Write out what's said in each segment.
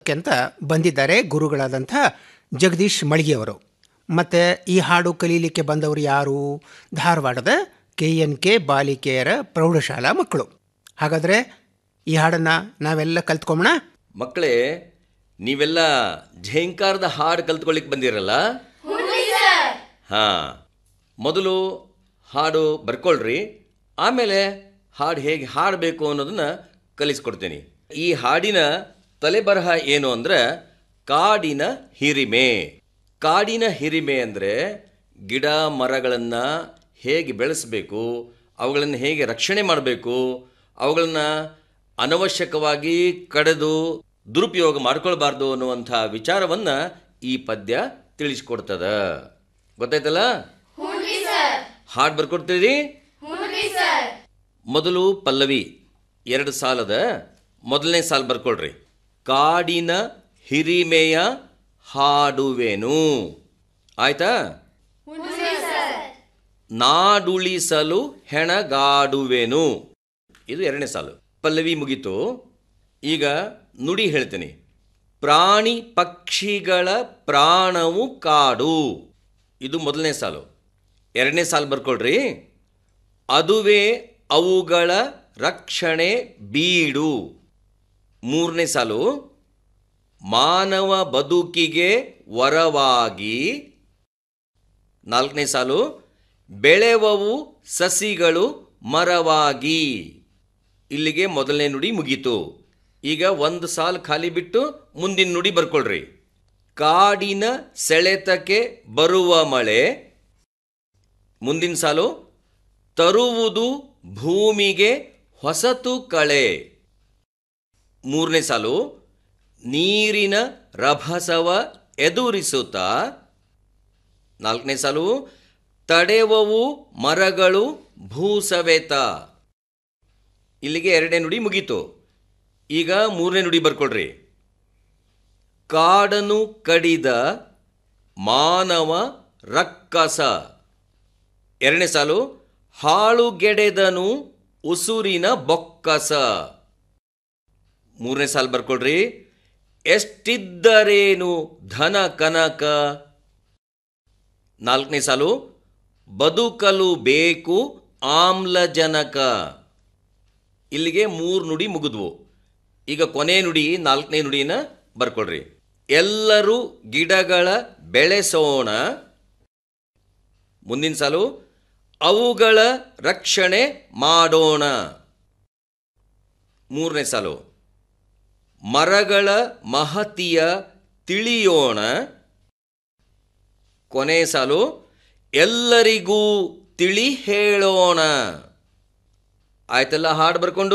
ಅಂತ ಬಂದಿದ್ದಾರೆ ಗುರುಗಳಾದಂಥ ಜಗದೀಶ್ ಮಳಿಗೆಯವರು ಮತ್ತು ಈ ಹಾಡು ಕಲೀಲಿಕ್ಕೆ ಬಂದವರು ಯಾರು ಧಾರವಾಡದ ಕೆ ಎನ್ ಕೆ ಬಾಲಿಕೆಯರ ಪ್ರೌಢಶಾಲಾ ಮಕ್ಕಳು ಹಾಗಾದರೆ ಈ ಹಾಡನ್ನು ನಾವೆಲ್ಲ ಕಲ್ತ್ಕೊಂಬೋಣ ಮಕ್ಕಳೇ ನೀವೆಲ್ಲ ಝೇಂಕಾರದ ಹಾಡು ಕಲ್ತ್ಕೊಳ್ಳಿಕ್ಕೆ ಬಂದಿರಲ್ಲ ಹಾ ಮೊದಲು ಹಾಡು ಬರ್ಕೊಳ್ರಿ ಆಮೇಲೆ ಹಾಡು ಹೇಗೆ ಹಾಡಬೇಕು ಅನ್ನೋದನ್ನ ಕಲಿಸ್ಕೊಡ್ತೀನಿ ಈ ಹಾಡಿನ ತಲೆಬರಹ ಏನು ಅಂದ್ರೆ ಕಾಡಿನ ಹಿರಿಮೆ ಕಾಡಿನ ಹಿರಿಮೆ ಅಂದರೆ ಗಿಡ ಮರಗಳನ್ನು ಹೇಗೆ ಬೆಳೆಸಬೇಕು ಅವುಗಳನ್ನು ಹೇಗೆ ರಕ್ಷಣೆ ಮಾಡಬೇಕು ಅವುಗಳನ್ನು ಅನವಶ್ಯಕವಾಗಿ ಕಡಿದು ದುರುಪಯೋಗ ಮಾಡ್ಕೊಳ್ಬಾರ್ದು ಅನ್ನುವಂಥ ವಿಚಾರವನ್ನು ಈ ಪದ್ಯ ತಿಳಿಸ್ಕೊಡ್ತದ ಗೊತ್ತಾಯ್ತಲ್ಲ ಹಾಡು ಬರ್ಕೊಡ್ತೀರಿ ಮೊದಲು ಪಲ್ಲವಿ ಎರಡು ಸಾಲದ ಮೊದಲನೇ ಸಾಲು ಬರ್ಕೊಳ್ರಿ ಕಾಡಿನ ಹಿರಿಮೆಯ ಹಾಡುವೆನು ಆಯ್ತಾ ನಾಡುಳಿಸಲು ಹೆಣಗಾಡುವೆನು ಇದು ಎರಡನೇ ಸಾಲು ಪಲ್ಲವಿ ಮುಗೀತು ಈಗ ನುಡಿ ಹೇಳ್ತೀನಿ ಪ್ರಾಣಿ ಪಕ್ಷಿಗಳ ಪ್ರಾಣವು ಕಾಡು ಇದು ಮೊದಲನೇ ಸಾಲು ಎರಡನೇ ಸಾಲು ಬರ್ಕೊಳ್ರಿ ಅದುವೇ ಅವುಗಳ ರಕ್ಷಣೆ ಬೀಡು ಮೂರನೇ ಸಾಲು ಮಾನವ ಬದುಕಿಗೆ ವರವಾಗಿ ನಾಲ್ಕನೇ ಸಾಲು ಬೆಳೆವವು ಸಸಿಗಳು ಮರವಾಗಿ ಇಲ್ಲಿಗೆ ಮೊದಲನೇ ನುಡಿ ಮುಗೀತು ಈಗ ಒಂದು ಸಾಲು ಖಾಲಿ ಬಿಟ್ಟು ಮುಂದಿನ ನುಡಿ ಬರ್ಕೊಳ್ರಿ ಕಾಡಿನ ಸೆಳೆತಕ್ಕೆ ಬರುವ ಮಳೆ ಮುಂದಿನ ಸಾಲು ತರುವುದು ಭೂಮಿಗೆ ಹೊಸತು ಕಳೆ ಮೂರನೇ ಸಾಲು ನೀರಿನ ರಭಸವ ಎದುರಿಸುತ್ತಾ ನಾಲ್ಕನೇ ಸಾಲು ತಡೆವವು ಮರಗಳು ಭೂಸವೆತ ಇಲ್ಲಿಗೆ ಎರಡನೇ ನುಡಿ ಮುಗೀತು ಈಗ ಮೂರನೇ ನುಡಿ ಬರ್ಕೊಳ್ರಿ ಕಾಡನು ಕಡಿದ ಮಾನವ ರಕ್ಕಸ ಎರಡನೇ ಸಾಲು ಹಾಳುಗೆಡೆದನು ಉಸುರಿನ ಬೊಕ್ಕಸ ಮೂರನೇ ಸಾಲು ಬರ್ಕೊಳ್ರಿ ಎಷ್ಟಿದ್ದರೇನು ಧನ ಕನಕ ನಾಲ್ಕನೇ ಸಾಲು ಬದುಕಲು ಬೇಕು ಆಮ್ಲಜನಕ ಇಲ್ಲಿಗೆ ಮೂರು ನುಡಿ ಮುಗಿದ್ವು ಈಗ ಕೊನೆ ನುಡಿ ನಾಲ್ಕನೇ ನುಡಿನ ಬರ್ಕೊಳ್ರಿ ಎಲ್ಲರೂ ಗಿಡಗಳ ಬೆಳೆಸೋಣ ಮುಂದಿನ ಸಾಲು ಅವುಗಳ ರಕ್ಷಣೆ ಮಾಡೋಣ ಮೂರನೇ ಸಾಲು ಮರಗಳ ಮಹತಿಯ ತಿಳಿಯೋಣ ಕೊನೆ ಸಾಲು ಎಲ್ಲರಿಗೂ ತಿಳಿ ಹೇಳೋಣ ಆಯ್ತಲ್ಲ ಹಾಡು ಬರ್ಕೊಂಡು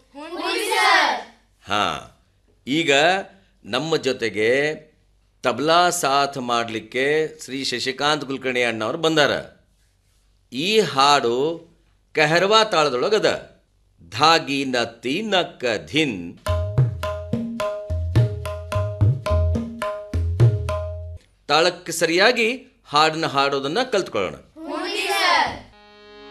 ಹಾ ಈಗ ನಮ್ಮ ಜೊತೆಗೆ ತಬ್ಲಾ ಸಾಥ್ ಮಾಡಲಿಕ್ಕೆ ಶ್ರೀ ಶಶಿಕಾಂತ್ ಕುಲಕರ್ಣಿ ಅಣ್ಣವ್ರು ಬಂದಾರ ಈ ಹಾಡು ಕಹರ್ವಾ ತಾಳದೊಳಗದ ಧಾಗಿ ನತ್ತಿ ನಕ್ಕ ಧಿನ್ ತಾಳಕ್ಕೆ ಸರಿಯಾಗಿ ಹಾಡನ್ನ ಹಾಡೋದನ್ನ ಕಲ್ತ್ಕೊಳ್ಳೋಣ